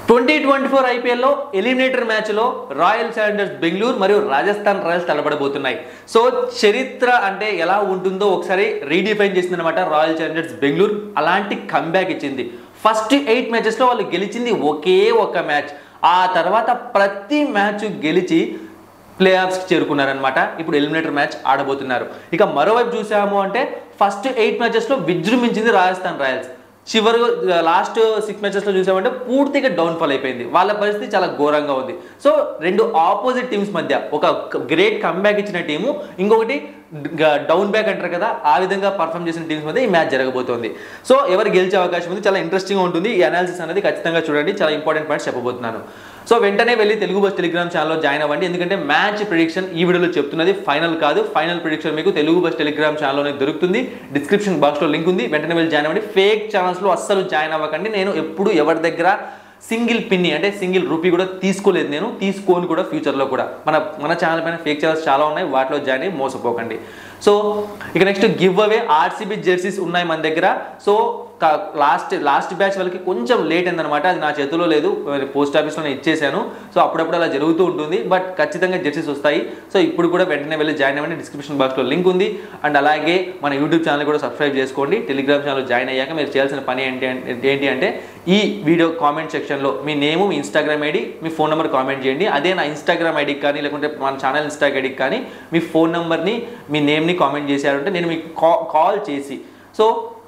twenty twenty four ఐపీఎల్లో eliminator మ్యాచ్లో Royal Challengers Bengaluru మరియు రాజస్థాన్ రాయల్స్ తలపడబోతున్నాయి సో చరిత్ర అంటే ఎలా ఉంటుందో ఒకసారి రీడిఫైన్ చేసింది అనమాట రాయల్ ఛాలెంజర్స్ బెంగళూరు అలాంటి కంబ్యాక్ ఇచ్చింది ఫస్ట్ ఎయిట్ మ్యాచెస్లో వాళ్ళు గెలిచింది ఒకే ఒక మ్యాచ్ ఆ తర్వాత ప్రతి మ్యాచ్ గెలిచి ప్లే ఆఫ్స్కి చేరుకున్నారనమాట ఇప్పుడు ఎలిమినేటర్ మ్యాచ్ ఆడబోతున్నారు ఇక మరోవైపు చూసాము అంటే ఫస్ట్ ఎయిట్ మ్యాచెస్లో విజృంభించింది రాజస్థాన్ రాయల్స్ చివరి లాస్ట్ సిక్స్ మ్యాచెస్లో చూసామంటే పూర్తిగా డౌన్ఫాల్ అయిపోయింది వాళ్ళ పరిస్థితి చాలా ఘోరంగా ఉంది సో రెండు ఆపోజిట్ టీమ్స్ మధ్య ఒక గ్రేట్ కంబ్యాక్ ఇచ్చిన టీము ఇంకొకటి డౌన్ బ్యాక్ అంటారు కదా ఆ విధంగా పర్ఫామ్ చేసిన టీమ్స్ మధ్య ఈ మ్యాచ్ జరగబోతోంది సో ఎవరు గెలిచే అవకాశం ఉంది చాలా ఇంట్రెస్టింగ్గా ఉంటుంది ఈ అనాలిసిస్ అనేది ఖచ్చితంగా చూడండి చాలా ఇంపార్టెంట్ పాయింట్స్ చెప్పబోతున్నాను సో వెంటనే వెళ్ళి తెలుగు బస్ టెలిగ్రామ్ ఛానల్లో జాయిన్ అవ్వండి ఎందుకంటే మ్యాచ్ ప్రిడిక్షన్ ఈ వీడియోలో చెప్తున్నది ఫైనల్ కాదు ఫైనల్ ప్రిడిక్షన్ మీకు తెలుగు బస్ టెలిగ్రామ్ ఛానల్లోనే దొరుకుతుంది డిస్క్రిప్షన్ బాక్స్లో లింక్ ఉంది వెంటనే వెళ్ళి జాయిన్ అవ్వండి ఫేక్ ఛానల్స్లో అస్సలు జాయిన్ అవ్వకండి నేను ఎప్పుడు ఎవరి దగ్గర సింగిల్ పిన్ని అంటే సింగిల్ రూపీ కూడా తీసుకోలేదు నేను తీసుకోని కూడా ఫ్యూచర్లో కూడా మన మన ఛానల్ పైన ఫేక్ ఛానల్స్ చాలా ఉన్నాయి వాటిలో జాయిన్ అయ్యి మోసపోకండి సో ఇక next giveaway RCB jerseys ఉన్నాయి మన దగ్గర సో లాస్ట్ లాస్ట్ బ్యాచ్ వాళ్ళకి కొంచెం లేట్ అయిందనమాట అది నా చేతిలో లేదు పోస్ట్ ఆఫీస్లో నేను ఇచ్చేసాను సో అప్పుడప్పుడు అలా జరుగుతూ ఉంటుంది బట్ ఖచ్చితంగా జెర్సీస్ వస్తాయి సో ఇప్పుడు కూడా వెంటనే వెళ్ళి జాయిన్ అవ్వండి డిస్క్రిప్షన్ బాక్స్లో లింక్ ఉంది అండ్ అలాగే మన యూట్యూబ్ ఛానల్ కూడా సబ్స్క్రైబ్ చేసుకోండి టెలిగ్రామ్ ఛానల్ జాయిన్ అయ్యాక మీరు చేయాల్సిన పని ఏంటి అంటే ఏంటి అంటే ఈ వీడియో కామెంట్ సెక్షన్లో మీ నేము మీ ఇన్స్టాగ్రామ్ ఐడి మీ ఫోన్ నెంబర్ కామెంట్ చేయండి అదే నా ఇన్స్టాగ్రామ్ ఐడికి కానీ లేకుంటే మన ఛానల్ ఇన్స్టాగ్ ఐడికి కానీ మీ ఫోన్ నెంబర్ని మీ నేమ్ని కామెంట్ చేశారంటే నేను మీకు కాల్ చేసి సో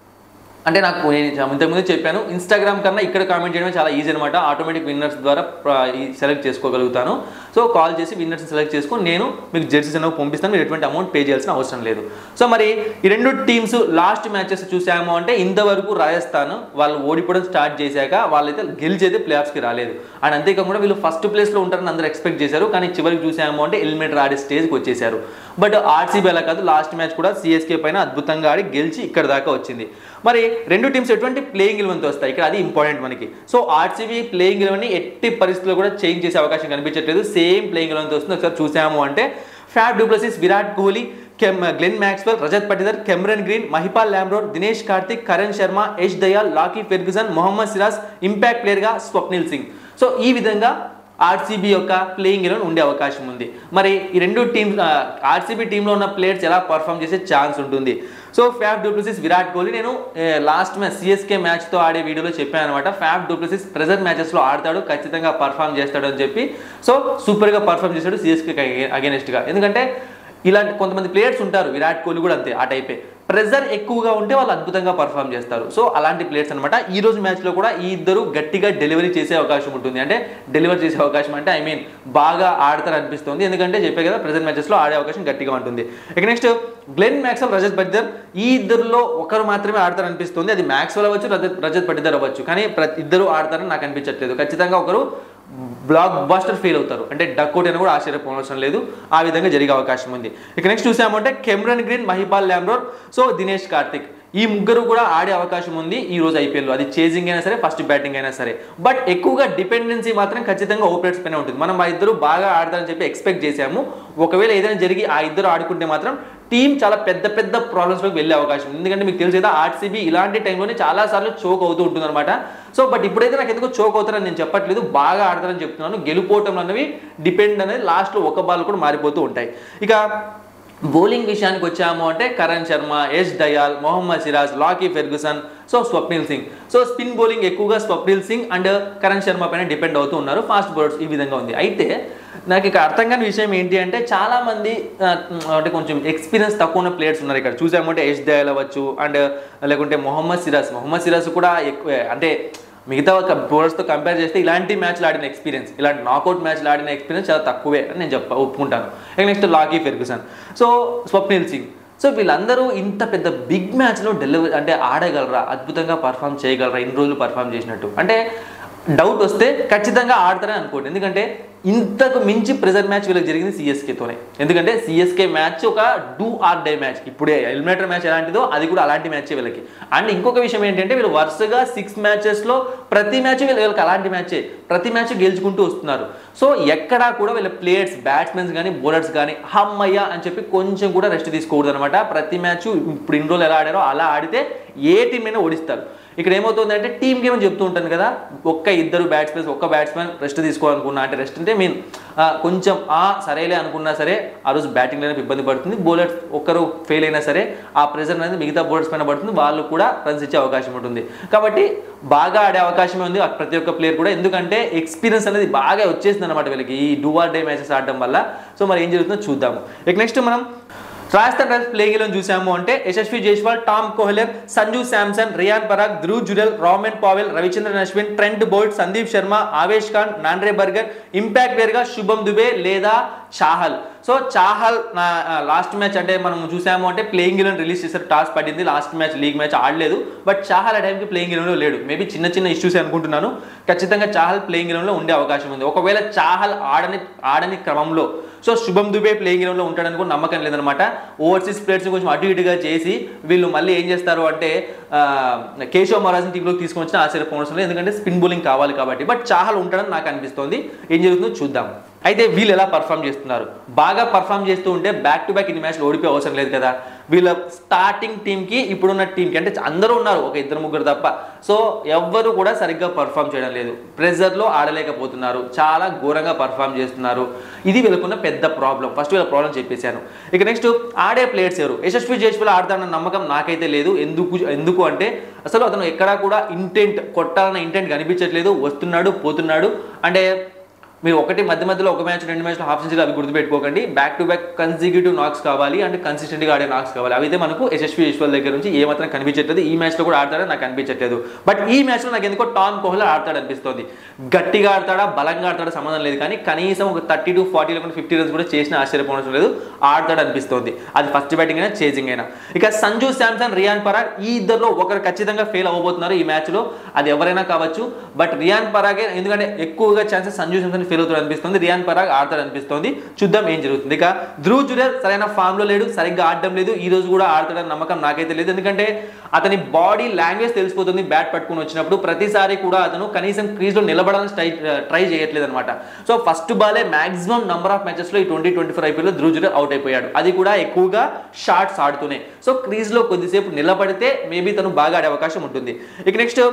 అంటే నాకు నేను ఇంతకుముందు చెప్పాను ఇన్స్టాగ్రామ్ కన్నా ఇక్కడ కామెంట్ చేయడమే చాలా ఈజీ అనమాట ఆటోమేటిక్ విన్నర్స్ ద్వారా సెలెక్ట్ చేసుకోగలుగుతాను సో కాల్ చేసి విన్నర్స్ సెలెక్ట్ చేసుకొని నేను మీకు జెర్సీస్ అనేవి పంపిస్తాను మీరు ఎటువంటి అమౌంట్ పే చేయాల్సిన అవసరం లేదు సో మరి ఈ రెండు టీమ్స్ లాస్ట్ మ్యాచెస్ చూసాము అంటే ఇంతవరకు రాజస్థాన్ వాళ్ళు ఓడిపోవడం స్టార్ట్ చేశాక వాళ్ళైతే గెలిచేది ప్లే ఆఫ్స్కి రాలేదు అండ్ అంతేకాకుండా వీళ్ళు ఫస్ట్ ప్లేస్లో ఉంటారని అందరూ ఎక్స్పెక్ట్ చేశారు కానీ చివరికి చూసాము అంటే ఎలిమినేటర్ ఆడే స్టేజ్కి వచ్చేసారు బట్ ఆర్సీబీ అలా కాదు లాస్ట్ మ్యాచ్ కూడా సిఎస్కే పైన అద్భుతంగా ఆడి గెలిచి ఇక్కడ దాకా వచ్చింది మరి రెండు టీమ్స్ ఎటువంటి ప్లేయింగ్ ఎలెవెన్తో వస్తాయి ఇక్కడ అది ఇంపార్టెంట్ మనకి సో ఆర్సీబీ ప్లేయింగ్ ఎలెవెన్ ఎట్టి పరిస్థితుల్లో కూడా చేంజ్ చేసే అవకాశం కనిపించట్లేదు సేమ్ ప్లేయింగ్ ఎలెవెన్తో వస్తుంది ఒకసారి చూసాము అంటే fab du Plessis Virat Kohli Cam Glenn Maxwell Rajat Patidar Cameron Green Mahipal Lomror Dinesh Karthik Karan Sharma Yash Dayal Lockie Ferguson Mohammed Siraj impact ప్లేయర్గా స్వప్నిల్ సింగ్ సో ఈ విధంగా ఆర్సీబీ యొక్క ప్లేయింగ్ ఎలెవెన్ ఉండే అవకాశం ఉంది మరి ఈ రెండు టీమ్స్ ఆర్సీబీ టీంలో ఉన్న ప్లేయర్స్ ఎలా పర్ఫామ్ చేసే ఛాన్స్ ఉంటుంది so Faf du Plessis Virat Kohli నేను లాస్ట్ మ్యాచ్ సిఎస్కే మ్యాచ్తో ఆడే వీడియోలో చెప్పాను అనమాట ఫ్యాఫ్ డూప్లసిస్ ప్రెజర్ మ్యాచెస్లో ఆడతాడు ఖచ్చితంగా పర్ఫామ్ చేస్తాడు అని చెప్పి సో సూపర్గా పర్ఫామ్ చేశాడు సిఎస్కే అగేనెస్ట్గా ఎందుకంటే ఇలాంటి కొంతమంది ప్లేయర్స్ ఉంటారు విరాట్ కోహ్లీ కూడా అంతే ఆ టైపే ప్రెజర్ ఎక్కువగా ఉంటే వాళ్ళు అద్భుతంగా పర్ఫామ్ చేస్తారు సో అలాంటి ప్లేయర్స్ అనమాట ఈ రోజు మ్యాచ్లో కూడా ఈ ఇద్దరు గట్టిగా డెలివరీ చేసే అవకాశం ఉంటుంది అంటే డెలివరీ చేసే అవకాశం అంటే ఐ మీన్ బాగా ఆడతారు అనిపిస్తుంది ఎందుకంటే చెప్పే కదా ప్రెజెంట్ మ్యాచెస్లో ఆడే అవకాశం గట్టిగా ఉంటుంది ఇక next Glenn Maxwell Rajat Patidar ఈ ఇద్దరులో ఒకరు మాత్రమే ఆడతారు అనిపిస్తుంది అది మ్యాక్స్వెల్ అవ్వచ్చు రజత్ రజత్ పటిదర్ అవ్వచ్చు కానీ ప్రతి ఇద్దరు ఆడతారని నాకు అనిపించట్లేదు ఖచ్చితంగా ఒకరు బ్లాక్ బాస్టర్ ఫెయిల్ అవుతారు అంటే డక్అట్ అని కూడా ఆశ్చర్యపోవడం లేదు ఆ విధంగా జరిగే అవకాశం ఉంది ఇక నెక్స్ట్ చూసామంటే Cameron Green Mahipal Lomror so Dinesh Karthik ఈ ముగ్గురు కూడా ఆడే అవకాశం ఉంది ఈ రోజు ఐపీఎల్లో అది చేజింగ్ అయినా సరే ఫస్ట్ బ్యాటింగ్ అయినా సరే బట్ ఎక్కువగా డిపెండెన్సీ మాత్రం ఖచ్చితంగా ఓపెనర్స్ పైన ఉంటుంది మనం ఆ ఇద్దరు బాగా ఆడతారని చెప్పి ఎక్స్పెక్ట్ చేశాము ఒకవేళ ఏదైనా జరిగి ఆ ఇద్దరు ఆడుకుంటే మాత్రం టీం చాలా పెద్ద పెద్ద ప్రాబ్లమ్స్లోకి వెళ్ళే అవకాశం ఉంది ఎందుకంటే మీకు తెలిసి కదా ఆర్సీబీ ఇలాంటి టైంలోనే చాలా సార్లు చోక్ అవుతూ ఉంటుంది అనమాట సో బట్ ఇప్పుడైతే నాకు ఎందుకో చోక్ అవుతారని నేను చెప్పట్లేదు బాగా ఆడతారని చెప్తున్నాను గెలుపోవటం అనేవి డిపెండ్ అనేది లాస్ట్లో ఒక బాల్ కూడా మారిపోతూ ఉంటాయి ఇక బౌలింగ్ విషయానికి వచ్చాము అంటే Karan Sharma Yash Dayal Mohammed Siraj Lockie Ferguson so Swapnil Singh so spin bowling ఎక్కువగా స్వప్నిల్ సింగ్ అండ్ కరణ్ శర్మ పైన డిపెండ్ అవుతూ ఉన్నారు ఫాస్ట్ బౌలర్స్ ఈ విధంగా ఉంది అయితే నాకు ఇక అర్థం కాని విషయం ఏంటి అంటే చాలా మంది అంటే కొంచెం ఎక్స్పీరియన్స్ తక్కువ ఉన్న ప్లేయర్స్ ఉన్నారు ఇక్కడ చూసామంటే యష్ దయాల్ అవ్వచ్చు అండ్ లేకుంటే మొహమ్మద్ సిరాజ్ మొహమ్మద్ సిరాజ్ కూడా ఎక్కువ అంటే మిగతా బౌలర్స్తో కంపేర్ చేస్తే ఇలాంటి మ్యాచ్లు ఆడిన ఎక్స్పీరియన్స్ ఇలాంటి నాకౌట్ మ్యాచ్లు ఆడిన ఎక్స్పీరియన్స్ చాలా తక్కువే అని నేను చెప్ప ఒప్పుకుంటాను ఇక next Lockie Ferguson so Swapnil Singh so వీళ్ళందరూ ఇంత పెద్ద బిగ్ మ్యాచ్లో డెలివరీ అంటే ఆడగలరా అద్భుతంగా పర్ఫామ్ చేయగలరా ఇన్ని రోజులు పర్ఫామ్ చేసినట్టు అంటే డౌట్ వస్తే ఖచ్చితంగా ఆడతారని అనుకోండి ఎందుకంటే ఇంతకు మించి ప్రెజర్ మ్యాచ్ వీళ్ళకి జరిగింది సిఎస్కేతోనే ఎందుకంటే సిఎస్కే మ్యాచ్ ఒక డూ ఆర్ డే మ్యాచ్ ఇప్పుడే ఎలిమినేటర్ మ్యాచ్ ఎలాంటిదో అది కూడా అలాంటి మ్యాచ్ వీళ్ళకి అండ్ ఇంకొక విషయం ఏంటంటే వీళ్ళు వరుసగా సిక్స్ మ్యాచెస్లో ప్రతి మ్యాచ్ వీళ్ళు వీళ్ళకి అలాంటి మ్యాచే ప్రతి మ్యాచ్ గెలుచుకుంటూ వస్తున్నారు సో ఎక్కడా కూడా వీళ్ళ ప్లేయర్స్ బ్యాట్స్మెన్స్ కానీ బౌలర్స్ కానీ హమ్మయ్య అని చెప్పి కొంచెం కూడా రెస్ట్ తీసుకోకూడదు అనమాట ప్రతి మ్యాచ్ ఇప్పుడు ఇన్ని రోజులు ఎలా ఆడారో అలా ఆడితే ఏ టీం అయినా ఓడిస్తారు ఇక్కడ ఏమవుతుంది అంటే టీమ్ గేమ్ అని చెప్తూ ఉంటాను కదా ఒక్క ఇద్దరు బ్యాట్స్మెన్స్ ఒక్క బ్యాట్స్మెన్ రెస్ట్ తీసుకోవాలనుకున్నా అంటే రెస్ట్ అంటే మీన్ కొంచెం ఆ సరేలే అనుకున్నా సరే ఆ రోజు బ్యాటింగ్ అనేది ఇబ్బంది పడుతుంది బౌలర్స్ ఒక్కరు ఫెయిల్ అయినా సరే ఆ ప్రెజర్ అనేది మిగతా బౌలర్స్ పైన పడుతుంది వాళ్ళు కూడా రన్స్ ఇచ్చే అవకాశం ఉంటుంది కాబట్టి బాగా ఆడే అవకాశమే ఉంది ఆ ప్రతి ఒక్క ప్లేయర్ కూడా ఎందుకంటే ఎక్స్పీరియన్స్ అనేది బాగా వచ్చేసింది అనమాట వీళ్ళకి ఈ డూ ఆర్ డే మ్యాచెస్ ఆడడం వల్ల సో మరి ఏం జరుగుతుందో చూద్దాము ఇక నెక్స్ట్ మనం రాజస్థాన్ రాయల్స్ ప్లేయింగ్ ఎలెవెన్ చూసాము అంటే Yashasvi Jaiswal Tom Kohler Sanju Samson Riyan Parag Dhruv Jurel Rovman Powell Ravichandran Ashwin Trent Boult Sandeep Sharma Avesh Khan Nandre Burger impact వేర్గా శుభం దుబే లేదా చాహల్ సో చాహల్ నా లాస్ట్ మ్యాచ్ అంటే మనం చూసాము అంటే ప్లేయింగ్ ఎలెవెన్ రిలీజ్ చేశారు టాస్ పడింది లాస్ట్ మ్యాచ్ లీగ్ మ్యాచ్ ఆడలేదు బట్ చాహల్ ఆ టైంకి ప్లేయింగ్ ఎలెవెన్లో లేడు మేబీ చిన్న చిన్న ఇష్యూస్ అనుకుంటున్నాను ఖచ్చితంగా చాహల్ ప్లేయింగ్ ఎలెవెన్లో ఉండే అవకాశం ఉంది ఒకవేళ చాహల్ ఆడని ఆడని క్రమంలో సో శుభం దుబే ప్లేయింగ్ ఎలెవెన్లో ఉంటాడని కూడా నమ్మకం లేదనమాట ఓవర్సీస్ ప్లేయర్స్ కొంచెం అటు ఇటుగా చేసి వీళ్ళు మళ్ళీ ఏం చేస్తారు అంటే ఆ, కేశవ్ మహారాజ్ని టీంలోకి తీసుకొని వచ్చిన ఆశ్చర్యపోవడం లేదు ఎందుకంటే స్పిన్ బౌలింగ్ కావాలి కాబట్టి బట్ చాహల్ ఉంటాడని నాకు అనిపిస్తోంది ఏం జరుగుతుందో చూద్దాం అయితే వీళ్ళు ఎలా పర్ఫామ్ చేస్తున్నారు బాగా పర్ఫామ్ చేస్తూ ఉంటే బ్యాక్ టు బ్యాక్ ఇన్ని మ్యాచ్లు ఓడిపోయే అవసరం లేదు కదా వీళ్ళ స్టార్టింగ్ టీంకి ఇప్పుడున్న టీంకి అంటే అందరూ ఉన్నారు ఒక ఇద్దరు ముగ్గురు తప్ప సో ఎవ్వరు కూడా సరిగ్గా పర్ఫామ్ చేయడం లేదు ప్రెజర్లో ఆడలేకపోతున్నారు చాలా ఘోరంగా పర్ఫామ్ చేస్తున్నారు ఇది వీళ్ళకున్న పెద్ద ప్రాబ్లం ఫస్ట్ వీళ్ళ ప్రాబ్లం చెప్పేశాను ఇక నెక్స్ట్ ఆడే ప్లేయర్స్ ఎవరు యశస్వి జైస్వాల్ ఆడతాడన్న నమ్మకం నాకైతే లేదు ఎందుకు ఎందుకు అంటే అసలు అతను ఎక్కడా కూడా ఇంటెంట్ కొట్టాలన్న ఇంటెంట్ కనిపించట్లేదు వస్తున్నాడు పోతున్నాడు అంటే మీరు ఒకటి మధ్య మధ్యలో ఒక మ్యాచ్ రెండు మ్యాచ్లో హాఫ్ సెంచరీ అవి గుర్తుపెట్టుకోకండి back to back consecutive knocks కావాలి అండ్ కన్సిస్టెంట్గా ఆడే నాక్స్ కావాలి అవి అయితే మనకు యశస్వి ఈశ్వర్ దగ్గర నుంచి ఏమాత్రం కనిపించట్లేదు ఈ మ్యాచ్లో కూడా ఆడతాడని నాకు అనిపించట్లేదు బట్ ఈ మ్యాచ్లో నాకు ఎందుకో టామ్ కోహ్లీ ఆడతాడు అనిపిస్తుంది గట్టిగా ఆడతాడా బలంగా ఆడతాడా సంబంధం లేదు కానీ కనీసం ఒక థర్టీ టు ఫార్టీ లేకుండా ఫిఫ్టీ రన్స్ కూడా చేసిన ఆశ్చర్యపోవడం లేదు ఆడతాడు అనిపిస్తుంది అది ఫస్ట్ బ్యాటింగ్ అయినా చేజింగ్ అయినా ఇక సంజు శాంసన్ రియాన్ పరాగ్ ఈ ఇద్దరులో ఒకరు ఖచ్చితంగా ఫెయిల్ అవ్వబోతున్నారు ఈ మ్యాచ్లో అది ఎవరైనా కావచ్చు బట్ రియాన్ పరాగే ఎందుకంటే ఎక్కువగా ఛాన్సెస్ సంజు శాంసన్ ఫెయిల్ అవుతాడు అనిపిస్తుంది రియాన్ పరాగ్ ఆడతాడు అనిపిస్తుంది చూద్దాం ఏం జరుగుతుంది ఇక ధ్రువ్ జుడెల్ సరైన ఫామ్ లో లేడు సరిగ్గా ఆడడం లేదు ఈ రోజు కూడా ఆడతాడని నమ్మకం నాకైతే లేదు ఎందుకంటే అతని బాడీ లాంగ్వేజ్ తెలిసిపోతుంది బ్యాట్ పట్టుకుని వచ్చినప్పుడు ప్రతిసారి కూడా అతను కనీసం క్రీజ్ లో నిలబడాలని ట్రై ట్రై చేయట్లేదు అనమాట సో ఫస్ట్ బాలే మాక్సిమం నంబర్ ఆఫ్ మ్యాచెస్ లో ఈ twenty twenty four IPL Dhruv Jurel out అయిపోయాడు అది కూడా ఎక్కువగా షార్ట్స్ ఆడుతూనే సో క్రీజ్ లో కొద్దిసేపు నిలబడితే మేబీ తను బాగా ఆడే అవకాశం ఉంటుంది ఇక next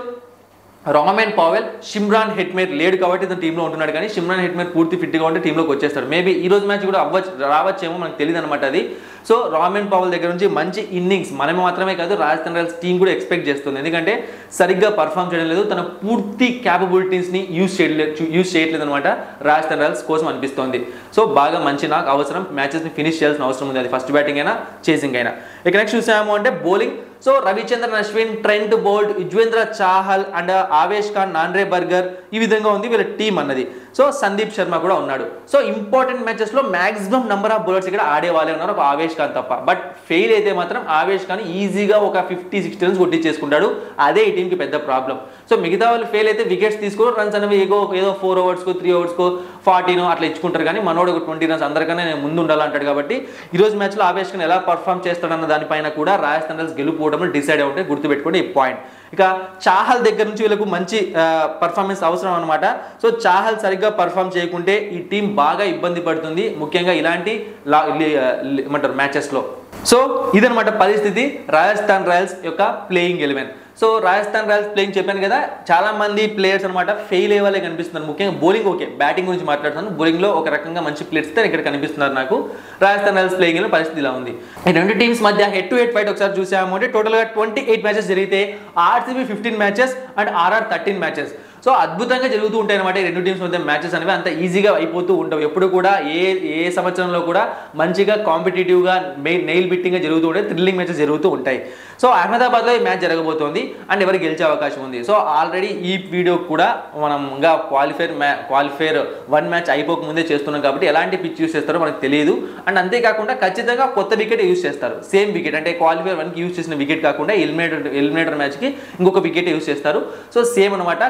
Rovman Powell Shimron Hetmyer లేడు కాబట్టి ఇతను టీంలో ఉంటున్నాడు కానీ షిమ్రాన్ హెట్మేర్ పూర్తి ఫిట్గా ఉంటే టీంలోకి వచ్చేస్తాడు మేబీ ఈ రోజు మ్యాచ్ కూడా అవ్వచ్చు రావచ్చేమో మనకు తెలియదు అనమాట అది సో రామెన్ పావెల్ దగ్గర నుంచి మంచి ఇన్నింగ్స్ మనమే మాత్రమే కాదు రాజస్థాన్ రాయల్స్ టీం కూడా ఎక్స్పెక్ట్ చేస్తుంది ఎందుకంటే సరిగ్గా పర్ఫామ్ చేయడం లేదు తన పూర్తి క్యాపబిలిటీస్ని యూజ్ చేయలేదు యూజ్ చేయట్లేదు అనమాట రాజస్థాన్ రాయల్స్ కోసం అనిపిస్తోంది సో బాగా మంచి నాకు అవసరం మ్యాచెస్ని ఫినిష్ చేయాల్సిన అవసరం ఉంది అది ఫస్ట్ బ్యాటింగ్ అయినా చేసింగ్ అయినా ఇక నెక్స్ట్ చూసాము అంటే bowling so Ravichandran Ashwin Trent Boult Yuzvendra Chahal and Avesh Khan Nandre Burger ఈ విధంగా ఉంది వీళ్ళ టీం అన్నది సో సందీప్ శర్మ కూడా ఉన్నాడు సో ఇంపార్టెంట్ మ్యాచెస్ లో మాక్సిమం నెంబర్ ఆఫ్ బౌలర్స్ ఇక్కడ ఆడే వాళ్ళే ఉన్నారు ఒక ఆవేష్ ఖాన్ తప్ప బట్ ఫెయిల్ అయితే మాత్రం ఆవేష్ ఖాన్ ఈజీగా ఒక ఫిఫ్టీ సిక్స్టీ రన్స్ కొట్టించేసుకుంటాడు అదే ఈ టీంకి పెద్ద ప్రాబ్లం సో మిగతా వాళ్ళు ఫెయిల్ అయితే వికెట్స్ తీసుకుని రన్స్ అనేవి ఏదో ఏదో ఫోర్ ఓవర్స్కో త్రీ ఓవర్స్కో ఫార్టీనో అట్లా ఇచ్చుకుంటారు కానీ మనోడు ఒక ట్వంటీ రన్స్ అందరికన్నా నేను ముందు ఉండాలంటాడు కాబట్టి ఈ రోజు మ్యాచ్లో ఆవేష్ ఖాన్ ఎలా పర్ఫామ్ చేస్తాడన్న దానిపైన కూడా రాజస్థాన్ రాయల్స్ గెలుపోవడంలో డిసైడ్ అయి ఉంటే గుర్తుపెట్టుకోండి ఈ పాయింట్ ఇక చాహల్ దగ్గర నుంచి వీళ్ళకు మంచి పర్ఫార్మెన్స్ అవసరం అనమాట సో చాహల్ సరిగ్గా పర్ఫామ్ చేయకుంటే ఈ టీం బాగా ఇబ్బంది పడుతుంది ముఖ్యంగా ఇలాంటి లా- లి- లి- ఏమంటారు మ్యాచెస్లో సో ఇదనమాట పరిస్థితి రాజస్థాన్ రాయల్స్ యొక్క playing eleven so Rajasthan Royals playing చెప్పాను కదా చాలా మంది ప్లేయర్స్ అనమాట ఫెయిల్ అయ్యేవాళ్ళే కనిపిస్తున్నారు ముఖ్యంగా బౌలింగ్ ఓకే బ్యాటింగ్ గురించి మాట్లాడుతాను బౌలింగ్ లో ఒక రకంగా మంచి ప్లేయర్స్ ఇక్కడ కనిపిస్తున్నారు నాకు రాజస్థాన్ రాయల్స్ ప్లేయింగ్ లో పరిస్థితి ఇలా ఉంది ఈ రెండు టీమ్స్ మధ్య హెడ్ టు హెడ్ ఫైట్ ఒకసారి చూసాము అంటే టోటల్ గా ట్వంటీ ఎయిట్ మ్యాచెస్ జరిగితే RCB fifteen matches and RR thirteen matches so అద్భుతంగా జరుగుతూ ఉంటాయి అనమాట ఈ రెండు టీమ్స్ మధ్య మ్యాచెస్ అనేవి అంత ఈజీగా అయిపోతూ ఉండవు ఎప్పుడు కూడా ఏ ఏ సంవత్సరంలో కూడా మంచిగా కాంపిటేటివ్గా నెయిల్ బిట్టింగ్గా జరుగుతూ ఉంటాయి థ్రిల్లింగ్ మ్యాచెస్ జరుగుతూ ఉంటాయి సో అహ్మదాబాద్లో ఈ మ్యాచ్ జరగబోతోంది అండ్ ఎవరికి గెలిచే అవకాశం ఉంది సో ఆల్రెడీ ఈ వీడియో కూడా మనం ఇంకా క్వాలిఫైర్ మ్యా క్వాలిఫైర్ వన్ మ్యాచ్ అయిపోక ముందే చేస్తున్నాం కాబట్టి ఎలాంటి పిచ్ యూస్ చేస్తారో మనకు తెలియదు అండ్ అంతేకాకుండా ఖచ్చితంగా కొత్త వికెట్ యూస్ చేస్తారు సేమ్ వికెట్ అంటే క్వాలిఫైర్ వన్కి యూస్ చేసిన వికెట్ కాకుండా ఎలిమినేటర్ ఎలిమినేటర్ మ్యాచ్కి ఇంకొక వికెట్ యూస్ చేస్తారు సో సేమ్ అనమాట కాంపిటేటివ్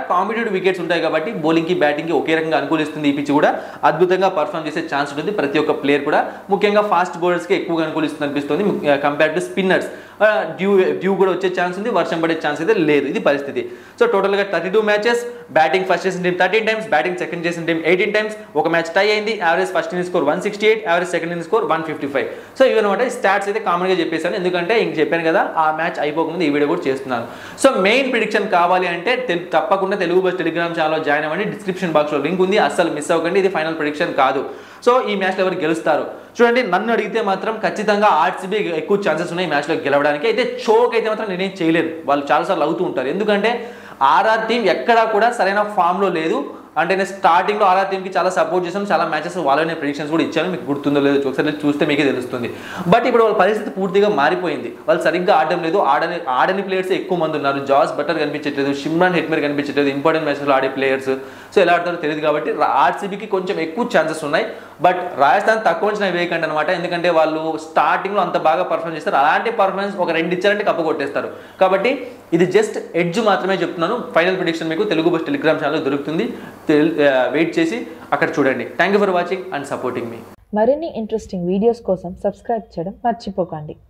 లిమిటెడ్ వికెట్స్ ఉంటాయి కాబట్టి బౌలింగ్కి బ్యాటింగ్కి ఒకే రకంగా అనుకూలిస్తుంది ఈ పిచ్ కూడా అద్భుతంగా పర్ఫామ్ చేసే ఛాన్స్ ఉంటుంది ప్రతి ఒక్క ప్లేయర్ కూడా ముఖ్యంగా ఫాస్ట్ బౌలర్స్కి ఎక్కువగా అనుకూలిస్తుంది అనిపిస్తుంది compare to spinners dew dew కూడా వచ్చే ఛాన్స్ ఉంది వర్షం పడే ఛాన్స్ అయితే లేదు ఇది పరిస్థితి సో టోటల్గా thirty two matches batting first చేసిన team thirteen times batting second చేసిన టీం ఎయిటీన్ టైమ్స్ ఒక మ్యాచ్ టై అయింది average first inning score one sixty eight average second inning score one fifty five so ఇవన్నమాట stats అయితే కామన్గా చెప్పేశాను ఎందుకంటే ఇంక చెప్పాను కదా ఆ మ్యాచ్ అయిపోకముందు ఈ వీడియో కూడా చేస్తున్నాను సో మెయిన్ ప్రిడిక్షన్ కావాలి అంటే తెలు- తప్పకుండా తెలుగు బస్ టెలిగ్రామ్ ఛానల్లో జాయిన్ అవ్వండి డిస్క్రిప్షన్ బాక్స్లో లింక్ ఉంది అస్సలు మిస్ అవ్వకండి ఇది ఫైనల్ ప్రిడిక్షన్ కాదు సో ఈ మ్యాచ్లో ఎవరు గెలుస్తారు చూడండి నన్ను అడిగితే మాత్రం ఖచ్చితంగా ఆర్సీబీ ఎక్కువ ఛాన్సెస్ ఉన్నాయి ఈ మ్యాచ్లో గెలవడానికి అయితే చోక్ అయితే మాత్రం నేనేం చేయలేను వాళ్ళు చాలాసార్లు అవుతూ ఉంటారు ఎందుకంటే ఆర్ఆర్ టీం ఎక్కడా కూడా సరైన ఫామ్లో లేదు అంటే నేను స్టార్టింగ్లో ఆర్ఆర్ టీంకి చాలా సపోర్ట్ చేశాను చాలా మ్యాచెస్ వాళ్ళనే ప్రిడిక్షన్స్ కూడా ఇచ్చాను మీకు గుర్తుందో లేదో ఒకసారి చూస్తే మీకే తెలుస్తుంది బట్ ఇప్పుడు వాళ్ళ పరిస్థితి పూర్తిగా మారిపోయింది వాళ్ళు సరిగ్గా ఆడడం లేదు ఆడని ఆడని ప్లేయర్స్ ఎక్కువ మంది ఉన్నారు జాస్ బటర్ కనిపించట్లేదు షిమ్రాన్ హెట్మేర్ కనిపించట్లేదు ఇంపార్టెంట్ మ్యాచెస్లో ఆడే ప్లేయర్స్ సో ఎలా ఆడతారో తెలియదు కాబట్టి ఆర్సీబీకి కొంచెం ఎక్కువ ఛాన్సెస్ ఉన్నాయి బట్ రాజస్థాన్ తక్కువ అంచనా వేయకండి అనమాట ఎందుకంటే వాళ్ళు స్టార్టింగ్లో అంత బాగా పర్ఫామ్ చేస్తారు అలాంటి పర్ఫార్మెన్స్ ఒక రెండు ఇచ్చారంటే కప్పు కొట్టేస్తారు కాబట్టి ఇది జస్ట్ ఎడ్జ్ మాత్రమే చెప్తున్నాను ఫైనల్ ప్రిడిక్షన్ మీకు తెలుగు బస్ టెలిగ్రామ్ ఛానల్ దొరుకుతుంది వెయిట్ చేసి అక్కడ చూడండి thank you for watching and supporting మీ మరిన్ని ఇంట్రెస్టింగ్ వీడియోస్ కోసం సబ్స్క్రైబ్ చేయడం మర్చిపోకండి